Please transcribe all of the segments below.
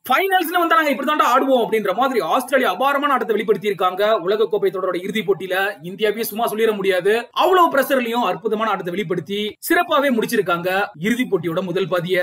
ஃபைனல்ஸ்ல வந்து நாங்க இப்படிதான் ஆடுவோம் அப்படின்ற மாதிரி ஆஸ்திரேலியா அபாரமான ஆட்டத்தை வெளிப்படுத்தி இருக்காங்க உலக கோப்பை தொடரோட இறுதி போட்டியில இந்தியாவே சும்மா சொல்லிட முடியாது அவ்வளவு பிரஷர்லயும் அற்புதமான ஆட்டத்தை வெளிப்படுத்தி சிறப்பாவே முடிச்சிருக்காங்க இறுதி போட்டியோட முதல் பாதிய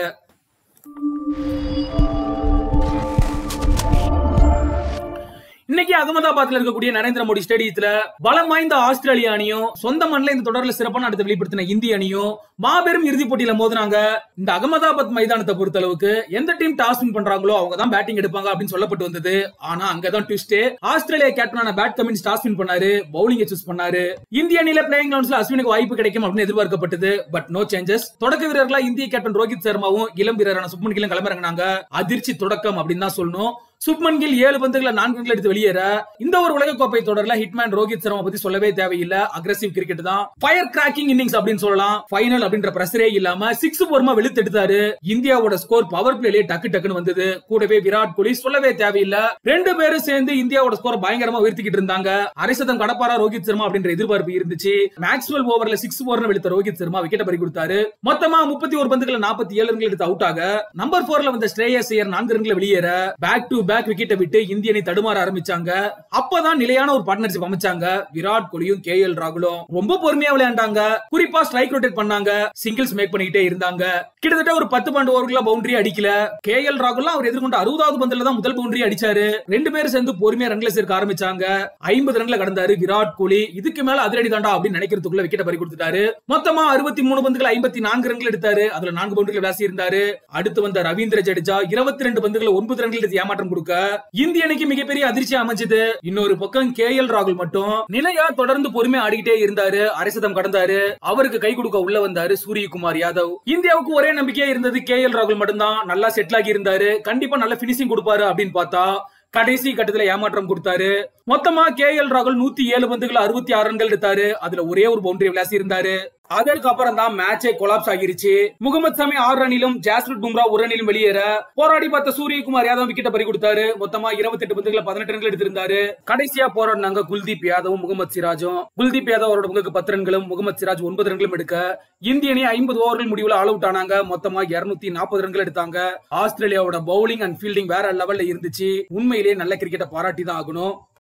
இன்னைக்கு அகமதாபாத்ல இருக்கக்கூடிய நரேந்திர மோடி ஸ்டேடியத்துல பலம் வாய்ந்த ஆஸ்திரேலிய அணியும் சொந்த மண்ணில் இந்த தொடர்ல சிறப்பான ஆட்டத்தை வெளிப்படுத்தின இந்திய அணியும் மாபெரும் இறுதிப் போட்டியில மோதினாங்க இந்த அகமதாபாத் மைதானத்தை பொறுத்த அளவுக்கு எந்த டீம் டாஸ் வின் பண்றாங்களோ அவங்க தான் பேட்டிங் எடுப்பாங்க அப்படின்னு சொல்லப்பட்டு வந்தது ஆனா அங்கதான் ட்விஸ்ட் ஆஸ்திரேலியா கேப்டனான பேட் கமின்ஸ் டாஸ் வின் பண்ணாரு பவுலிங் சூஸ் பண்ணாரு இந்திய அணியில பிளேயிங் கிரவுண்ட்ஸ்ல அஸ்வினுக்கு வாய்ப்பு கிடைக்கும் அப்படின்னு எதிர்பார்க்கப்பட்டது பட் நோ சேஞ்சஸ் தொடக்க வீரர்களா இந்திய கேப்டன் ரோஹித் சர்மாவும் இளம் வீரரான சுப்மன் கில்லும் கிளம்பிறங்கினாங்க அதிர்ச்சி தொடக்கம் அப்படின்னு தான் சொல்லணும் சுப்மன் கில் ஏழு பந்துகளை நான்கு ரன்கள் எடுத்து வெளியேற இந்த ஒரு உலக கோப்பை தொடர்ல ஹிட்மேன் ரோஹித் சர்மா பத்தி சொல்லவே தேவையில்லை அக்ரசிவ் கிரிக்கெட் தான் ஃபயர் கிராக்கிங் இன்னிங்ஸ் அப்படின்னு சொல்லலாம் ஃபைனல் அப்படின்ற பிரஷரே இல்லாம சிக்ஸ் போர்மா வெளுத்து எடுத்தாரு இந்தியாவோட ஸ்கோர் பவர் பிளேலயே டக்கு டக்குன்னு வந்தது கூடவே விராட் கோலி சொல்லவே தேவையில்லை ரெண்டு பேரும் சேர்ந்து இந்தியாவோட ஸ்கோர் பயங்கரமா உயர்த்திக்கிட்டு இருந்தாங்க அரைசதம் கடப்பாரா ரோஹித் சர்மா அப்படின்ற எதிர்பார்ப்பு இருந்துச்சு மேக்ஸ்வெல் ஓவர்ல சிக்ஸ் போர்னு வெளுத்த ரோஹித் சர்மா விக்கெட் பறி கொடுத்தாரு மொத்தமா முப்பத்தி ஒரு பந்துகளை நாற்பத்தி ஏழு ரன்கள் எடுத்து அவுட் ஆக நம்பர் போர்ல வந்த ஸ்ரேயஸ் ஐயர் நான்கு ரன்களை வெளியேற பேக் டு பேக் விக்கெட்டை விட்டு இந்திய அணி தடுமாற ஆரம்பிச்சாங்க அப்பதான் நிலையான ஒரு பார்ட்னர்ஷிப் அமைச்சாங்க விராட் கோலியும் கே எல் ராகுலும் ரொம்ப பொறுமையா விளையாண்டாங்க குறிப்பா ஸ்ட்ரைக் ரொட்டேட் பண்ணாங்க சிங்கிள்ஸ் மேக் பண்ணிக்கிட்டே இருந்தாங்க கிட்டத்தட்ட ஒரு பத்து பன்னெண்டு ஓவர்களா பவுண்டரி அடிக்கல கே எல் ராகுல் அவர் எதிர்கொண்ட அறுபதாவது பந்துல தான் முதல் பவுண்டரி அடிச்சாரு ரெண்டு பேரும் சேர்ந்து பொறுமையா ரன்களை சேர்க்க ஆரம்பிச்சாங்க ஐம்பது ரன்ல கடந்தாரு விராட் கோலி இதுக்கு மேல அதிரடி தாண்டா அப்படின்னு நினைக்கிறதுக்குள்ள விக்கெட் பறி கொடுத்துட்டாரு மொத்தமா அறுபத்தி மூணு பந்துகள் ஐம்பத்தி நான்கு ரன்கள் எடுத்தாரு அதுல நான்கு பவுண்டரிகள் விளாசி இருந்தாரு அடுத்து வந்த ரவீந்திர ஜடேஜா இருபத்தி ரெண்டு பந்துகளை ஒன்பது ரன்கள் எடுத்து ஏமாற்றம் கொடுக்க இந்திய அணிக்கு மிகப்பெரிய அதிர்ச்சி அமைஞ்சது இன்னொரு பக்கம் கே எல் ராகுல் மட்டும் நிலையா தொடர்ந்து பொறுமையா ஆடிக்கிட்டே இருந்தாரு அரைசதம் கடந்தாரு அவருக்கு கை கொடுக்க உள்ள வந்தாரு சூரியகுமார் யாதவ் இந்தியாவுக்கு ஒரே நம்பிக்கையா இருந்தது கே எல் ராகுல் மட்டும்தான் நல்லா செட்டில் ஆகி இருந்தாரு கண்டிப்பா நல்ல பினிஷிங் கொடுப்பாரு அப்படின்னு பார்த்தா கடைசி கட்டத்துல ஏமாற்றம் கொடுத்தாரு மொத்தமா கே எல் ராகுல் நூத்தி ஏழு பந்துகள் அறுபத்தி ஆறு ரன்கள் எடுத்தாரு அதுல ஒரே ஒரு பவுண்டரி விளாசி இருந்தாரு அதற்கு அப்புறம் தான் மேட்சே கொலாப்ஸ் ஆகிருச்சு முகமது சமி ஆறு ரனிலும் ஜாஸ்பிரிட் பும்ரா ஒரு ரனிலும் வெளியேற போராடி பார்த்த சூரியகுமார் யாதவ் விக்கெட் பறி கொடுத்தாரு மொத்தமா இருபத்தி எட்டு பந்துகளை பதினெட்டு ரன்கள் எடுத்திருந்தாரு கடைசியா போராடினாங்க குல்தீப் யாதவும் முகமது சிராஜும் குல்தீப் யாதவ் அவரோட பங்குக்கு பத்து ரன்களும் முகமது சிராஜ் ஒன்பது ரன்களும் எடுக்க இந்திய அணி ஐம்பது ஓவர்கள் முடிவுல ஆல் அவுட் ஆனாங்க மொத்தமா இருநூத்தி நாற்பது ரன்கள் எடுத்தாங்க ஆஸ்திரேலியாவோட பவுலிங் அண்ட் ஃபீல்டிங் வேற லெவல்ல இருந்துச்சு உண்மையிலேயே நல்ல கிரிக்கெட்டை பாராட்டி தான் ஆகணும்